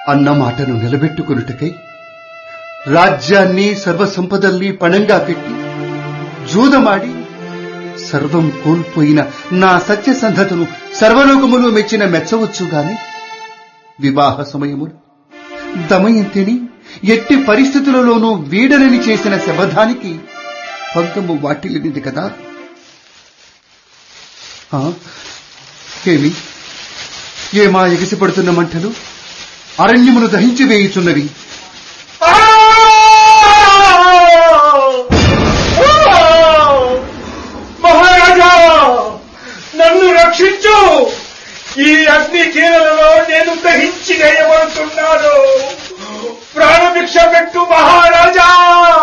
అన్న మాటను నిలబెట్టుకున్నటకై రాజ్యాన్ని సర్వసంపదల్ని పణంగా పెట్టి జూదమాడి సర్వం కోల్పోయిన నా సత్యసంధతను సర్వలోకములు మెచ్చిన మెచ్చవచ్చు గాని వివాహ సమయములు దమయంతిని ఎట్టి పరిస్థితులలోనూ వీడనని చేసిన శబదానికి పంకము వాటిల్లింది కదా ఆ, ఏమి ఏమా ఎగిసిపడుతున్న మంటలు అరణ్యమును దహించి వేయుచున్నవి ఆ! మహారాజా నన్ను రక్షించు ఈ అగ్ని కీలలో నేను దహించి వేయబడుతున్నాను ప్రాణభిక్ష పెట్టు మహారాజా